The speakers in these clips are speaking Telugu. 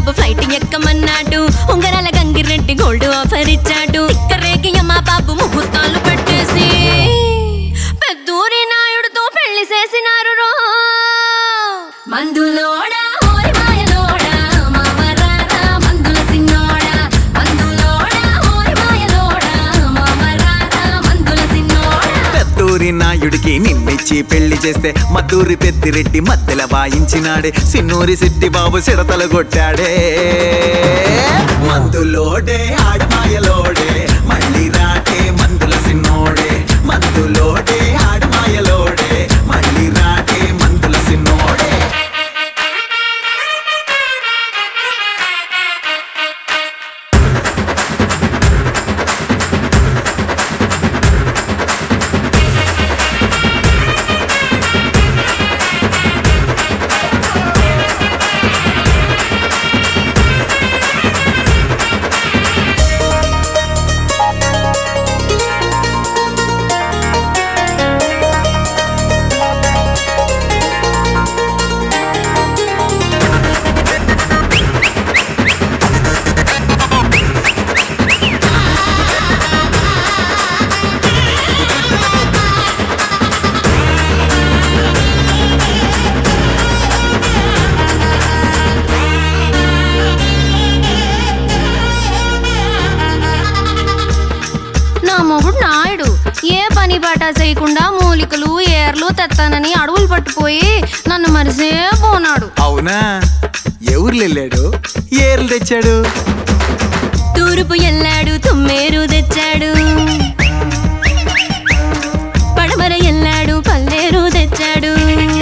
బాబు ఫ్లైట్ ఎక్కమన్నాడు ఉంగరాల గంగిరెడ్డి గోల్డ్ ఆఫర్ ఇచ్చాడు రేగి అమ్మ బాబు ముహూర్తాలు పెట్టేసి పెద్దూరి నాయుడుతో పెళ్లి చేసినారు రో మందులోడా ఓరి మాయలోడా మామరారా మందుల సిన్నోడా మందులోడా ఓరి మాయలోడా మామరారా మందుల సిన్నోడా పెద్దూరి నాయుడికి నిన్నిచ్చి పెళ్లి చేస్తే మద్దూరి పెద్దిరెడ్డి మద్దెల వాయించినాడే సిన్నూరి సిట్టి బాబు సిడతలు కొట్టాడే మందులోడే ఆడమాయలోడే మళ్ళీ రాటే మందుల సిన్నోడే మందులోడే ఆడమాయలోడే మళ్ళీ రాటే మందుల సిన్నోడే నా మొగుడు నాయుడు ఏ పని బాట చేయకుండా మూలికలు ఏర్లు తెత్తానని అడవులు పట్టుపోయి నన్ను మరిసే పోనాడు అవునా ఎవరు వెళ్ళాడు ఏర్లు తెచ్చాడు తూర్పు ఎల్లాడు తుమ్మేరు తెచ్చాడు పడమర ఎల్లాడు పల్లేరు తెచ్చాడు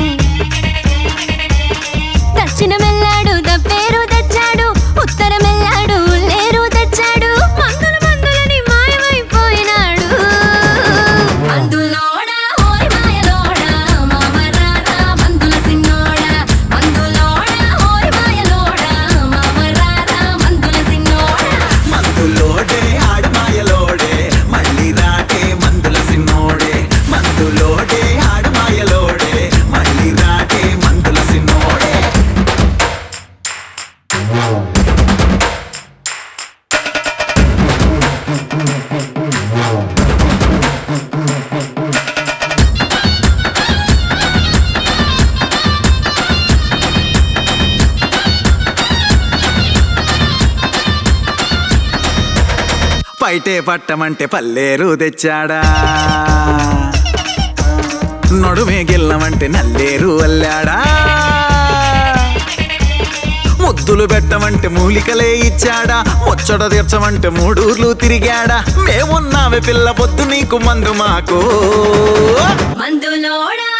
దక్షిణం ఎల్లాడు దప్పేరు తెచ్చాడు ఉత్తరం ఎల్లాడు లేరు తెచ్చాడు మందుల మందులని మాయమైపోయినాడు మందులోడా ఓరి మాయలోడా మామరారా మందుల సిన్నోడా మందులోడా ఓరి మాయలోడా మామరారా మందుల సిన్నోడా మందులోడే ఆడమాయలోడే మళ్ళీ రాటే మందుల సిన్నోడే మందులోడే ఆడమాయలోడే మళ్ళీ రాటే మందుల సిన్నోడే పైటే పట్టమంటే పల్లేరు తెచ్చాడా నడుమే గిల్లమంటే నల్లేరు అల్లాడా ముద్దులు పెట్టమంటే మూలికలే ఇచ్చాడా ముచ్చట తీర్చమంటే మూడూర్లు తిరిగాడా మేమున్నావే పిల్ల పొద్దు నీకు మందు మాకు మందులోడా